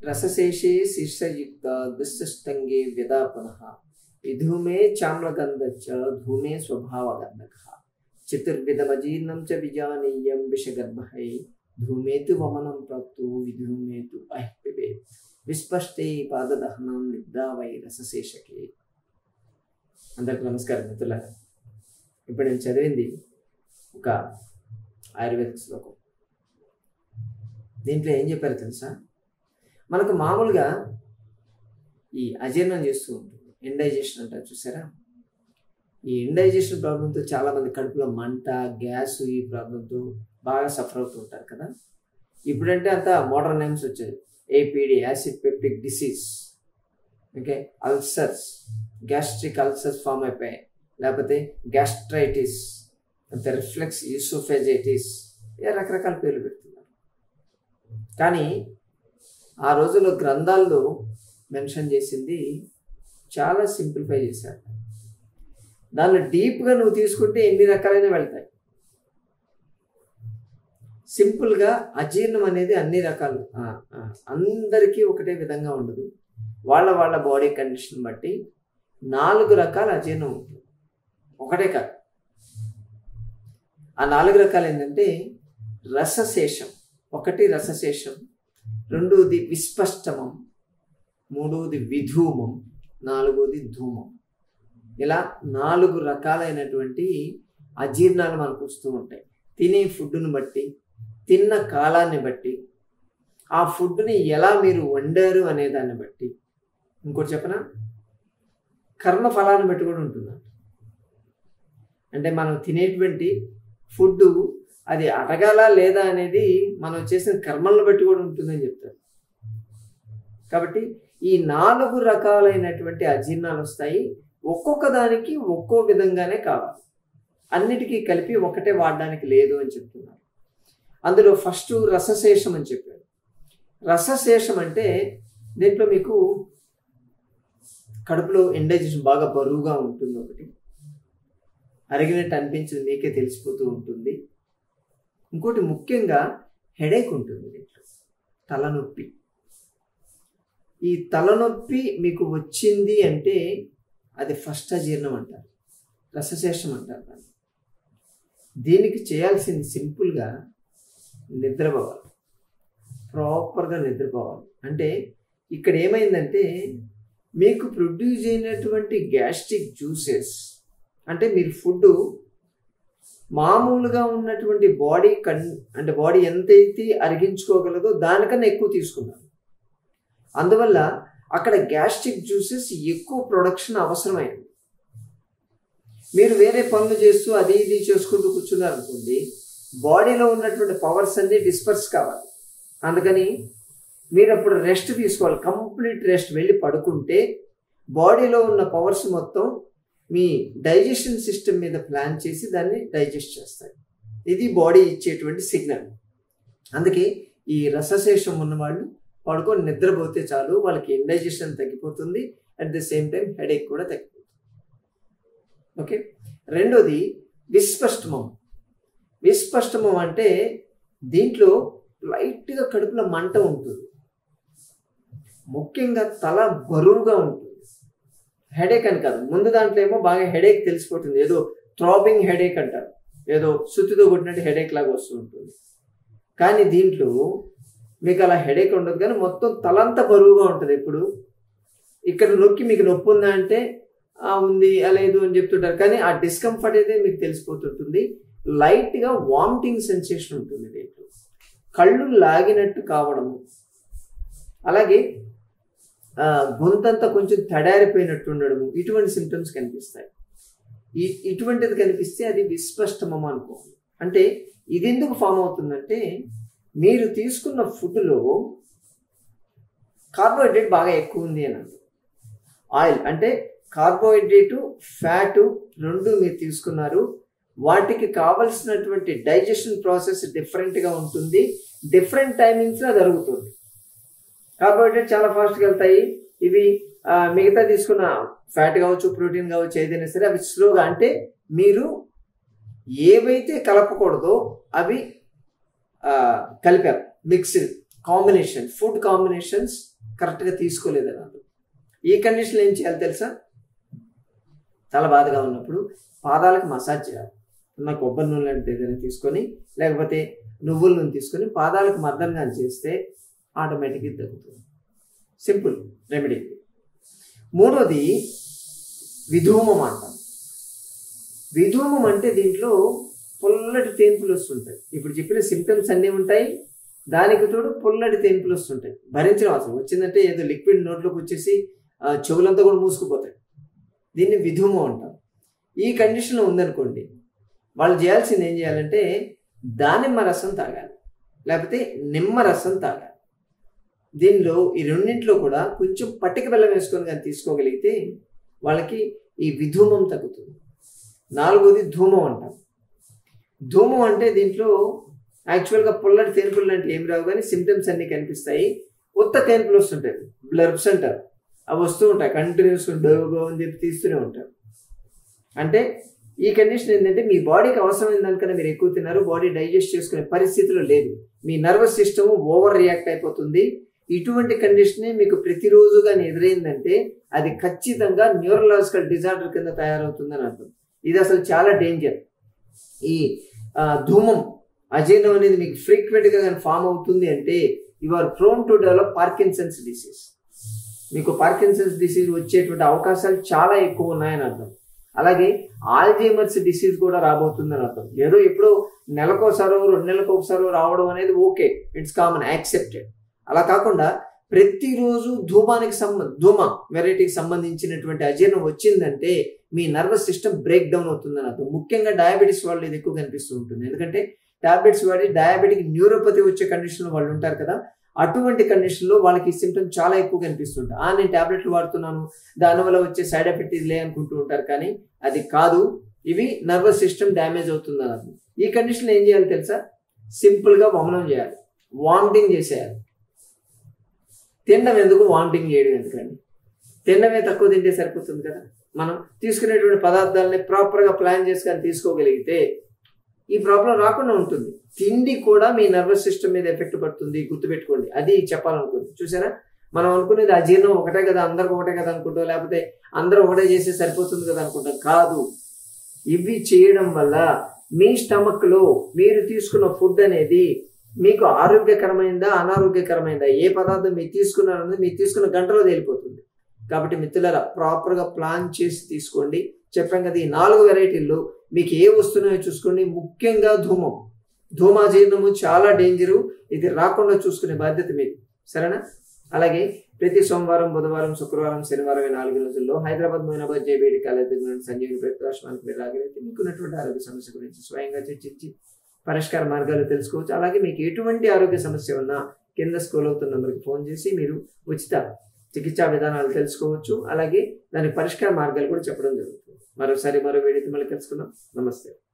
రసశేషే శీర్షయుక్త దుశ్చష్టంగే వ్యదా పునః విధూమే చామ్లగంధచ్చ ధూమే స్వభావగంధక చతుర్విధమజీర్ణం చ విజానీయం విషగర్భై ధూమేతు వమనం ప్రాప్తు విధూమేతు అహిపిబే విస్పష్టే పాదదహనం నిద్రా వై రసశేషకే అందరికి నమస్కారం మిత్రులారా ఇప్పుడు నేను చదివింది ఒక ఆయుర్వేదిక శ్లోకం దీంట్లో ఏం చెప్పారు తెలుసా మనకు మామూలుగా ఈ అజీర్ణం చేస్తూ ఉంటుంది ఇండైజెషన్ అంటారు చూసారా ఈ ఇండైజెషన్ ప్రాబ్లంతో చాలామంది కడుపులో మంట గ్యాస్ ఈ ప్రాబ్లంతో బాగా సఫర్ అవుతూ ఉంటారు కదా ఇప్పుడంటే అంత మోడర్న్ నేమ్స్ వచ్చాయి APD acid peptic disease okay ulcers gastric ulcers form అయిపోయాయి లేకపోతే గ్యాస్ట్రైటిస్ లేకపోతే రిఫ్లెక్స్ యూసోఫెజైటిస్ ఏ రకరకాల పేర్లు పెడుతున్నారు కానీ ఆ రోజుల్లో గ్రంథాల్లో మెన్షన్ చేసింది చాలా సింప్లిఫై చేశారు దాన్ని డీప్గా నువ్వు తీసుకుంటే ఎన్ని రకాలైన వెళ్తాయి సింపుల్గా అజీర్ణం అనేది అన్ని రకాలు ఆ, ఆ, అందరికీ ఒకటే విధంగా ఉండదు వాళ్ళ వాళ్ళ బాడీ కండిషన్ బట్టి నాలుగు రకాల అజీర్ణం ఉంటుంది ఒకటే కాదు ఆ నాలుగు రకాలు ఏంటంటే రసశేషం ఒకటి రసశేషం రెండోది విస్పష్టమం మూడవది విధూమం నాలుగోది ధూమం ఇలా నాలుగు రకాలైనటువంటి అజీర్ణాలు మనకు వస్తూ ఉంటాయి తినే ఫుడ్ను బట్టి తిన్న కాలాన్ని బట్టి ఆ ఫుడ్ని ఎలా మీరు వండారు అనే దాన్ని బట్టి ఇంకోటి చెప్పనా కర్మ ఫలాన్ని బట్టి కూడా ఉంటుంది అంటే మనం తినేటువంటి ఫుడ్ అది అడగాల లేదా అనేది మనం చేసిన కర్మలను బట్టి కూడా ఉంటుందని చెప్తారు కాబట్టి ఈ నాలుగు రకాలైనటువంటి అజీర్ణాలు వస్తాయి ఒక్కొక్క దానికి ఒక్కో విధంగానే కావాలి అన్నిటికీ కలిపి ఒకటే వాడడానికి లేదు అని చెప్తున్నారు అందులో ఫస్ట్ రసశేషం అని చెప్పారు రసశేషం అంటే దీంట్లో మీకు కడుపులో ఇండైజెషన్ బాగా బరువుగా ఉంటుంది ఒకటి అరిగినట్టు అనిపించింది మీకే తెలిసిపోతూ ఉంటుంది ఇంకోటి ముఖ్యంగా హెడేక్ ఉంటుంది దీంట్లో తలనొప్పి ఈ తలనొప్పి మీకు వచ్చింది అంటే అది ఫస్ట్ అజీర్ణం అంటారు రసశేషం అంటారు దాన్ని దీనికి చేయాల్సింది సింపుల్గా నిద్రపోవాలి ప్రాపర్గా నిద్రపోవాలి అంటే ఇక్కడ ఏమైందంటే మీకు ప్రొడ్యూస్ అయినటువంటి గ్యాస్ట్రిక్ జ్యూసెస్ అంటే మీరు ఫుడ్ మామూలుగా ఉన్నటువంటి బాడీ కన్ అంటే బాడీ ఎంతైతే అరిగించుకోగలదో దానికన్నా ఎక్కువ తీసుకున్నారు అందువల్ల అక్కడ గ్యాస్ట్రిక్ జ్యూసెస్ ఎక్కువ ప్రొడక్షన్ అవసరమైంది మీరు వేరే పనులు చేస్తూ అది ఇది చేసుకుంటూ కూర్చున్నారు అనుకోండి బాడీలో ఉన్నటువంటి పవర్స్ అన్ని డిస్పర్స్ కావాలి అందుకని మీరు అప్పుడు రెస్ట్ తీసుకోవాలి కంప్లీట్ రెస్ట్ వెళ్ళి పడుకుంటే బాడీలో ఉన్న పవర్స్ మొత్తం మీ డైజెషన్ సిస్టమ్ మీద ప్లాన్ చేసి దాన్ని డైజెస్ట్ చేస్తాయి ఇది బాడీ ఇచ్చేటువంటి సిగ్నల్ అందుకే ఈ రసశేషం ఉన్నవాళ్ళు పడుకొని నిద్రపోతే చాలు వాళ్ళకి ఇండైజెషన్ తగ్గిపోతుంది at the same time headache కూడా తగ్గిపోతుంది ఓకే రెండోది విస్పష్టమం విస్పష్టమం అంటే దీంట్లో లైట్గా కడుపులో మంట ఉంటుంది ముఖ్యంగా తల బరువుగా ఉంటుంది హెడేక్ అని కాదు ముందు దాంట్లో ఏమో బాగా హెడేక్ తెలిసిపోతుంది ఏదో థ్రాబింగ్ హెడేక్ అంటారు ఏదో సుత్తితో కొట్టినట్టు హెడేక్ లాగా వస్తూ ఉంటుంది కానీ దీంట్లో మీకు అలా హెడేక్ ఉండదు కానీ మొత్తం తలంతా బరువుగా ఉంటుంది ఎప్పుడు ఇక్కడ నొక్కి మీకు నొప్పి ఉందా అంటే "ఆ, ఉంది "ఆ, లేదు అని చెప్తుంటారు కానీ ఆ డిస్కంఫర్ట్ అయితే మీకు తెలిసిపోతుంటుంది లైట్గా వామిటింగ్ సెన్సేషన్ ఉంటుంది దీంట్లో కళ్ళు లాగినట్టు కావడము అలాగే ఆ, గొంతంతా కొంచెం తడారిపోయినట్టు ఉండడము ఇటువంటి సిమ్టమ్స్ కనిపిస్తాయి ఈ ఇటువంటిది కనిపిస్తే అది విస్పష్టమం అనుకోవాలి అంటే ఇది ఎందుకు ఫామ్ అవుతుందంటే మీరు తీసుకున్న ఫుడ్లో కార్బోహైడ్రేట్ బాగా ఎక్కువ ఉంది అని అర్థం. ఆయిల్ అంటే కార్బోహైడ్రేటు ఫ్యాటు రెండు మీరు తీసుకున్నారు వాటికి కావలసినటువంటి డైజెషన్ ప్రాసెస్ డిఫరెంట్గా ఉంటుంది డిఫరెంట్ టైమింగ్స్లో జరుగుతుంది కార్బోహైడ్రేట్ చాలా ఫాస్ట్గా వెళ్తాయి ఇవి ఆ, మిగతా తీసుకున్న ఫ్యాట్ కావచ్చు ప్రోటీన్ కావచ్చు ఏదైనా సరే అవి స్లోగా అంటే మీరు ఏవైతే కలపకూడదో అవి ఆ, కలిపారు మిక్స్డ్ కాంబినేషన్ ఫుడ్ కాంబినేషన్స్ కరెక్ట్గా తీసుకోలేదని అర్థం ఈ కండిషన్లో ఏం చేయాలి తెలుసా తల బాధగా ఉన్నప్పుడు పాదాలకు మసాజ్ చేయాలి ఉన్న కొబ్బరి నూనె లాంటిది ఏదైనా తీసుకొని లేకపోతే నువ్వుల నూనె తీసుకొని పాదాలకు మర్దనగా చేస్తే ఆటోమేటిక్గా తగ్గుతుంది సింపుల్ రెమెడీ మూడోది విధూమం అంటాం విధూమం అంటే దీంట్లో పుల్లటి తేన్పులు వస్తుంటాయి ఇప్పుడు చెప్పిన సిమ్టమ్స్ అన్నీ ఉంటాయి దానికి తోడు పుల్లటి తేన్పులు వస్తుంటాయి భరించడం అవసరం వచ్చిందంటే ఏదో లిక్విడ్ నోట్లోకి వచ్చేసి ఆ, చెవులంతా కూడా మూసుకుపోతాయి దీన్ని విధూమం అంటాం ఈ కండిషన్లో ఉందనుకోండి వాళ్ళు చేయాల్సింది ఏం చేయాలంటే దానిమ్మ రసం తాగాలి లేకపోతే నిమ్మ రసం తాగాలి దీనిలో ఈ రెండింటిలో కూడా కొంచెం పట్టిక బెల్లం వేసుకొని కానీ తీసుకోగలిగితే వాళ్ళకి ఈ విధూమం తగ్గుతుంది నాలుగోది ధూమం అంటాం ధూమం అంటే దీంట్లో యాక్చువల్గా పుల్లటి తేనుపులు లాంటి ఏమి రావు కానీ సిమ్టమ్స్ అన్నీ కనిపిస్తాయి ఉత్త తేనుపులు వస్తుంటాయి బ్లర్బ్స్ అంటారు అవి వస్తూ ఉంటాయి కంటిన్యూస్ డోగో అని చెప్పి తీస్తూనే ఉంటారు అంటే ఈ కండిషన్ ఏంటంటే మీ బాడీకి అవసరమైన దానికన్నా మీరు ఎక్కువ తిన్నారు బాడీ డైజెస్ట్ చేసుకునే పరిస్థితిలో లేదు మీ నర్వస్ సిస్టమ్ ఓవర్ రియాక్ట్ అయిపోతుంది ఇటువంటి కండిషనే మీకు ప్రతిరోజు కానీ ఎదురైందంటే అది ఖచ్చితంగా న్యూరలాజికల్ డిజార్డర్ కింద తయారవుతుందని అర్థం ఇది అసలు చాలా డేంజర్ ఈ ఆ, ధూమం అజీర్ణం అనేది మీకు ఫ్రీక్వెంట్గా కానీ ఫామ్ అవుతుంది అంటే you are prone to develop Parkinson's disease మీకు పార్కిన్సన్స్ డిసీజ్ వచ్చేటువంటి అవకాశాలు చాలా ఎక్కువ ఉన్నాయని అర్థం అలాగే ఆల్జీమర్స్ డిసీజ్ కూడా రాబోతుందని అర్థం ఏదో ఎప్పుడో నెలకోసారో రెండు నెలలకు ఒకసారో రావడం అనేది ఓకే ఇట్స్ కామన్ యాక్సెప్టెడ్ అలా కాకుండా ప్రతిరోజు ధూమానికి సంబంధ ధూమ వెరైటీకి సంబంధించినటువంటి అజీర్ణం వచ్చిందంటే మీ నర్వస్ సిస్టమ్ బ్రేక్ డౌన్ అవుతుందని అర్థం ముఖ్యంగా డయాబెటీస్ వాళ్ళు ఇది ఎక్కువ కనిపిస్తూ ఉంటుంది ఎందుకంటే టాబ్లెట్స్ వాడి డయాబెటిక్ న్యూరోపతి వచ్చే కండిషన్లో వాళ్ళు ఉంటారు కదా అటువంటి కండిషన్లో వాళ్ళకి ఈ సిమ్టమ్ చాలా ఎక్కువ కనిపిస్తుంటాయి ఆ నేను టాబ్లెట్లు వాడుతున్నాను దానివల్ల వచ్చే సైడ్ ఎఫెక్ట్ ఇదిలే అనుకుంటూ ఉంటారు కానీ అది కాదు ఇవి నర్వస్ సిస్టమ్ డ్యామేజ్ అవుతుంది అని అర్థం ఈ కండిషన్లో ఏం చేయాలి తెలుసా సింపుల్గా వమనం చేయాలి వామిటింగ్ చేసేయాలి తినడం ఎందుకు వామిటింగ్ చేయడం ఎందుకండి తినడమే తక్కువ తింటే సరిపోతుంది కదా మనం తీసుకునేటువంటి పదార్థాలని ప్రాపర్గా ప్లాన్ చేసుకొని తీసుకోగలిగితే ఈ ప్రాబ్లం రాకుండా ఉంటుంది తిండి కూడా మీ నర్వస్ సిస్టమ్ మీద ఎఫెక్ట్ పడుతుంది గుర్తుపెట్టుకోండి అది చెప్పాలనుకుంది చూసారా మనం అనుకునేది అజీర్ణం ఒకటే కదా అందరికి ఒకటే కదా అనుకుంటాం లేకపోతే అందరూ ఒకటే చేస్తే సరిపోతుంది కదా అనుకుంటాం కాదు ఇవి చేయడం వల్ల మీ స్టమక్ లో మీరు తీసుకున్న ఫుడ్ అనేది మీకు ఆరోగ్యకరమైందా అనారోగ్యకరమైందా ఏ పదార్థం మీరు తీసుకున్నారన్నది మీరు తీసుకున్న గంటలో తేలిపోతుంది కాబట్టి మిత్రులారా ప్రాపర్గా ప్లాన్ చేసి తీసుకోండి చెప్పాం కదా ఈ నాలుగు వెరైటీల్లో మీకు ఏ వస్తున్నాయో చూసుకోండి ముఖ్యంగా ధూమం ధూమాజీర్ణము చాలా డేంజరు ఇది రాకుండా చూసుకునే బాధ్యత మీది సరేనా అలాగే ప్రతి సోమవారం బుధవారం శుక్రవారం శనివారం ఈ నాలుగు రోజుల్లో హైదరాబాద్ మొయినాబాద్ జేబీడి కాలేజ్ సంజీవిని ప్రతిరాష్ట్రానికి మీరు రాగలిగితే మీకున్నటువంటి ఆరోగ్య సమస్య గురించి స్వయంగా చర్చించి పరిష్కార మార్గాలు తెలుసుకోవచ్చు అలాగే మీకు ఎటువంటి ఆరోగ్య సమస్య ఉన్నా కింద స్కూల్ అవుతున్న నెంబర్కి ఫోన్ చేసి మీరు ఉచిత చికిత్సా విధానాలు తెలుసుకోవచ్చు అలాగే దాని పరిష్కార మార్గాలు కూడా చెప్పడం జరుగుతుంది మరోసారి మరో వేడితే మళ్ళీ కలుసుకుందాం నమస్తే